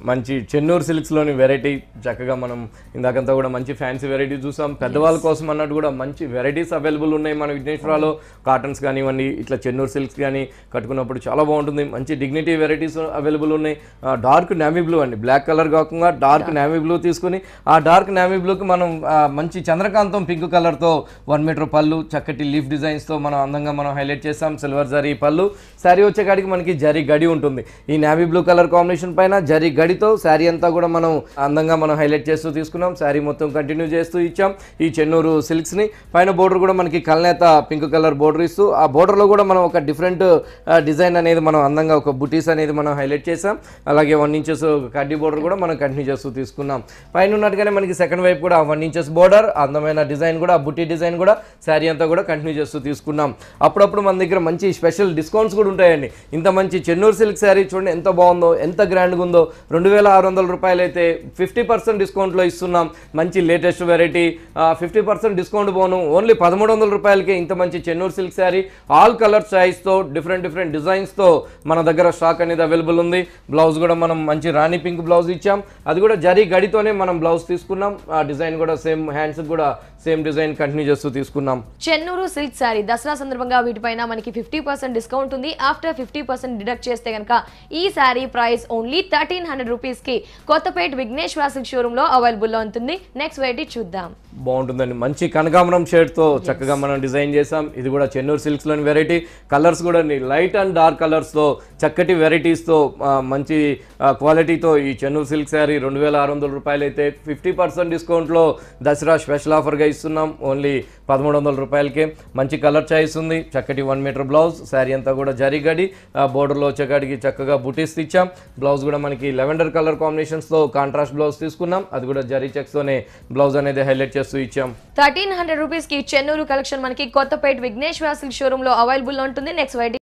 మంచి చెన్నూరు సిల్క్స్లోని వెరైటీ చక్కగా మనం ఇందాకంతా కూడా మంచి ఫ్యాన్సీ వెరైటీ చూసాం పెద్దవాళ్ళ కోసం అన్నట్టు కూడా మంచి వెరైటీస్ అవైలబుల్ ఉన్నాయి మన విఘ్నేశ్వరాలో కాటన్స్ కానివ్వండి ఇట్లా చెన్నూరు సిల్క్స్ కానీ కట్టుకున్నప్పుడు చాలా బాగుంటుంది మంచి డిగ్నిటీ వెరైటీస్ అవైలబుల్ ఉన్నాయి డార్క్ నావీ బ్లూ అండి బ్లాక్ కలర్ కాకుండా డార్క్ నావీ బ్లూ తీసుకుని ఆ డార్క్ నావీ బ్లూకి మనం ఆ, మంచి చంద్రకాంతం పింక్ కలర్తో వన్ మీటర్ పళ్ళు చక్కటి లీఫ్ డిజైన్స్తో మనం అందంగా మనం హైలైట్ చేస్తాం సిల్వర్ జరీ పళ్ళు శారీ వచ్చేకాడికి మనకి జరీ గడి ఉంటుంది ఈ నావీ బ్లూ కలర్ కాంబినేషన్ పైన జరీ గడితో శారీ అంతా కూడా మనం అందంగా మనం హైలైట్ చేస్తూ తీసుకున్నాం శారీ మొత్తం కంటిన్యూ చేస్తూ ఇచ్చాం ఈ చెన్నూరు సిల్క్స్ని పైన బోర్డర్ కూడా మనకి కల్నేత పింక్ కలర్ బోర్డర్ ఇస్తూ ఆ బోర్డర్లో కూడా మనం ఒక డిఫరెంట్ డిజైన్ అనేది మనం అందంగా ఒక బుటీస్ అనేది మనం హైలైట్ చేసాం అలాగే వన్ ఇంచెస్ కడ్డీ బోర్డర్ కూడా మనం కంటిన్యూ చేస్తూ తీసుకున్నాం పైన ఉన్నట్టుగానే మనకి సెకండ్ వైపు కూడా వన్ ఇంచెస్ బోర్డర్ అందమైన డిజైన్ కూడా బుటీ డిజైన్ కూడా శారీ అంతా కూడా కంటిన్యూ చేస్తూ తీసుకున్నాం అప్పుడప్పుడు మన దగ్గర మంచి స్పెషల్ డిస్కౌంట్స్ కూడా ఉంటాయండి ఇంత మంచి చెన్నూరు సిల్క్ శారీ చూడండి ఎంత బాగుందో ఎంత గ్రాండ్గా ఉందో రెండు వేల ఆరు వందల రూపాయలు అయితే ఫిఫ్టీ పర్సెంట్ డిస్కౌంట్లో ఇస్తున్నాం మంచి latest variety fifty percent discount పోను ఓన్లీ పదమూడు వందల రూపాయలకే ఇంత మంచి Chennur silk sari all colour తో డిఫరెంట్ డిఫరెంట్ డిజైన్స్తో మన దగ్గర స్టాక్ అనేది అవైలబుల్ ఉంది బ్లౌజ్ కూడా మనం మంచి రాణి పింక్ బ్లౌజ్ ఇచ్చాం అది కూడా జరీ గడితోనే మనం బ్లౌజ్ తీసుకున్నాం ఆ డిజైన్ కూడా సేమ్ హ్యాండ్స్ కూడా సేమ్ డిజైన్ కంటిన్యూ చేస్తూ తీసుకున్నాం చెన్నూరు సిల్క్ శారీ దసరా సందర్భంగా వీటిపైన మనకి ఫిఫ్టీ పర్సెంట్ డిస్కౌంట్ ఉంది ఆఫ్టర్ ఫిఫ్టీ పర్సెంట్ డిడక్ట్ చేస్తే కనుక ఈ sari price only thirteen hundred rupees కి కొత్తపేట విఘ్నేశ్వర సిల్క్ షోరూమ్ లో అవైలబుల్ లో ఉంటుంది నెక్స్ట్ వెరైటీ చూద్దాం బాగుంటుందండి మంచి కనకాంబరం షేడ్తో చక్కగా మనం డిజైన్ చేసాం ఇది కూడా చెన్నూరు సిల్క్స్లోని వెరైటీ కలర్స్ కూడా లైట్ అండ్ డార్క్ కలర్స్తో చక్కటి వెరైటీస్తో మంచి ఆ, క్వాలిటీతో ఈ చెన్నూరు సిల్క్ శారీ రెండు వేల ఆరు వందల రూపాయలు అయితే ఫిఫ్టీ పర్సెంట్ డిస్కౌంట్లో దసరా స్పెషల్ ఆఫర్గా ఇస్తున్నాం ఓన్లీ పదమూడు వందల రూపాయలకే మంచి కలర్ చాయిస్ ఉంది చక్కటి వన్ మీటర్ బ్లౌజ్ శారీ అంతా కూడా జరీ గడి బోర్డర్లో వచ్చేకాడికి చక్కగా బుటీస్ ఇచ్చాం బ్లౌజ్ కూడా మనకి లెవెండర్ కలర్ కాంబినేషన్స్తో కాంట్రాస్ట్ బ్లౌజ్ తీసుకున్నాం అది కూడా జరీ చెక్స్తోనే బ్లౌజ్ అనేది హైలైట్ చేస్తూ ఇచ్చాం థర్టీన్ హండ్రెడ్ రూపీస్ కి చెన్నూరు కలెక్షన్ మనకి కొత్తపేట విఘ్నేశ్వర సిల్క్ షోరూమ్ లో అవైలబుల్ లో ఉంటుంది నెక్స్ట్ వెరైటీ